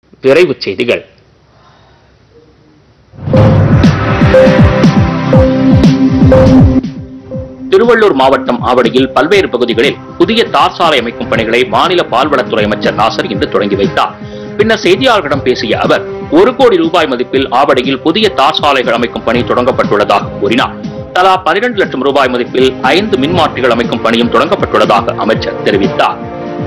விரைவுச் செய்திகள் திருவள்ளூர் மாவட்டம் ஆவடியில் பல்வேறு பகுதிகளில் புதிய தார் சாலை அமைக்கும் பணிகளை மாநில பால்வளத்துறை அமைச்சர் நாசர் இன்று தொடங்கி வைத்தார் பின்னர் செய்தியாளர்களிடம் பேசிய அவர் ஒரு கோடி ரூபாய் மதிப்பில் ஆவடியில் புதிய தார் சாலைகள் அமைக்கும் பணி தொடங்கப்பட்டுள்ளதாக கூறினார் தலா பனிரெண்டு லட்சம் ரூபாய் மதிப்பில் ஐந்து மின்மாற்றிகள் அமைக்கும் பணியும் தொடங்கப்பட்டுள்ளதாக அமைச்சர் தெரிவித்தார்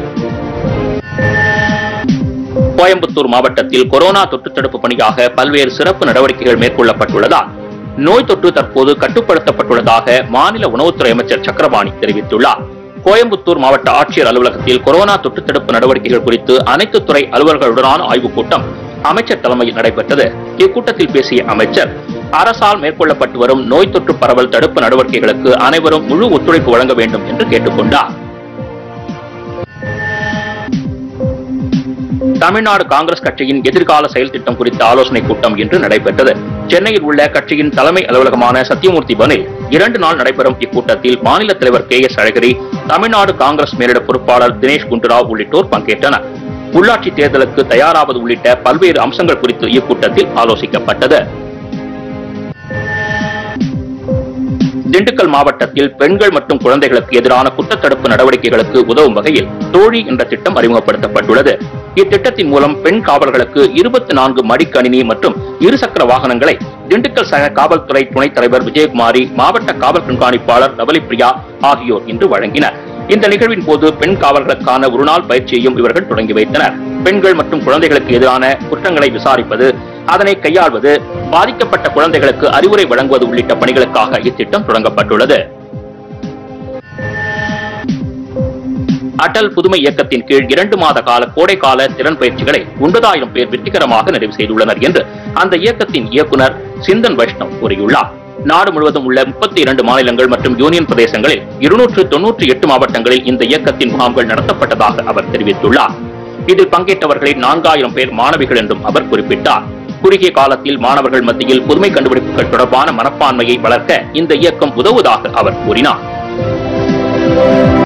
கோயம்புத்தூர் மாவட்டத்தில் கொரோனா தொற்று தடுப்பு பணியாக பல்வேறு சிறப்பு நடவடிக்கைகள் மேற்கொள்ளப்பட்டுள்ளதால் நோய் தொற்று தற்போது கட்டுப்படுத்தப்பட்டுள்ளதாக மாநில உணவுத்துறை அமைச்சர் சக்கரபாணி தெரிவித்துள்ளார் கோயம்புத்தூர் மாவட்ட ஆட்சியர் அலுவலகத்தில் கொரோனா தொற்று தடுப்பு நடவடிக்கைகள் குறித்து அனைத்து துறை அலுவலர்களுடனான ஆய்வுக் கூட்டம் அமைச்சர் தலைமையில் நடைபெற்றது இக்கூட்டத்தில் பேசிய அமைச்சர் அரசால் மேற்கொள்ளப்பட்டு வரும் நோய் தொற்று பரவல் தடுப்பு நடவடிக்கைகளுக்கு அனைவரும் முழு ஒத்துழைப்பு வழங்க வேண்டும் என்று கேட்டுக்கொண்டார் தமிழ்நாடு காங்கிரஸ் கட்சியின் எதிர்கால செயல் திட்டம் குறித்த ஆலோசனைக் கூட்டம் இன்று நடைபெற்றது சென்னையில் உள்ள கட்சியின் தலைமை அலுவலகமான சத்தியமூர்த்தி பவனில் இரண்டு நாள் நடைபெறும் இக்கூட்டத்தில் மாநில தலைவர் கே எஸ் அழகிரி தமிழ்நாடு காங்கிரஸ் மேலிட பொறுப்பாளர் தினேஷ் குண்டுராவ் உள்ளிட்டோர் பங்கேற்றனர் உள்ளாட்சி தேர்தலுக்கு தயாராவது உள்ளிட்ட பல்வேறு அம்சங்கள் குறித்து இக்கூட்டத்தில் ஆலோசிக்கப்பட்டது திண்டுக்கல் மாவட்டத்தில் பெண்கள் மற்றும் குழந்தைகளுக்கு எதிரான குற்றத்தடுப்பு நடவடிக்கைகளுக்கு உதவும் வகையில் தோழி என்ற திட்டம் அறிமுகப்படுத்தப்பட்டுள்ளது இத்திட்டத்தின் மூலம் பெண் காவலர்களுக்கு இருபத்தி நான்கு மடிக்கணினி மற்றும் இருசக்கர வாகனங்களை திண்டுக்கல் சக காவல்துறை துணைத் தலைவர் விஜயகுமாரி மாவட்ட காவல் கண்காணிப்பாளர் நவலி பிரியா ஆகியோர் இன்று வழங்கினர் இந்த நிகழ்வின் போது பெண் காவலர்களுக்கான ஒருநாள் பயிற்சியையும் இவர்கள் தொடங்கி வைத்தனர் பெண்கள் மற்றும் குழந்தைகளுக்கு எதிரான குற்றங்களை விசாரிப்பது அதனை கையாள்வது பாதிக்கப்பட்ட குழந்தைகளுக்கு அறிவுரை வழங்குவது உள்ளிட்ட பணிகளுக்காக இத்திட்டம் தொடங்கப்பட்டுள்ளது அடல் புதுமை இயக்கத்தின் கீழ் இரண்டு மாத கால கோடைக்கால திறன் பயிற்சிகளை ஒன்பதாயிரம் பேர் வெற்றிகரமாக நிறைவு செய்துள்ளனர் என்று அந்த இயக்கத்தின் இயக்குனர் சிந்தன் வைஷ்ணவ் கூறியுள்ளார் நாடு முழுவதும் உள்ள முப்பத்தி இரண்டு மாநிலங்கள் மற்றும் யூனியன் பிரதேசங்களில் இருநூற்று தொன்னூற்றி எட்டு மாவட்டங்களில் இந்த இயக்கத்தின் முகாம்கள் நடத்தப்பட்டதாக அவர் தெரிவித்துள்ளார் இதில் பங்கேற்றவர்களில் நான்காயிரம் பேர் மாணவிகள் என்றும் அவர் குறிப்பிட்டார் குறுகிய காலத்தில் மாணவர்கள் மத்தியில் புதுமை கண்டுபிடிப்புகள் தொடர்பான மனப்பான்மையை வளர்க்க இந்த இயக்கம் உதவுவதாக அவர் கூறினார்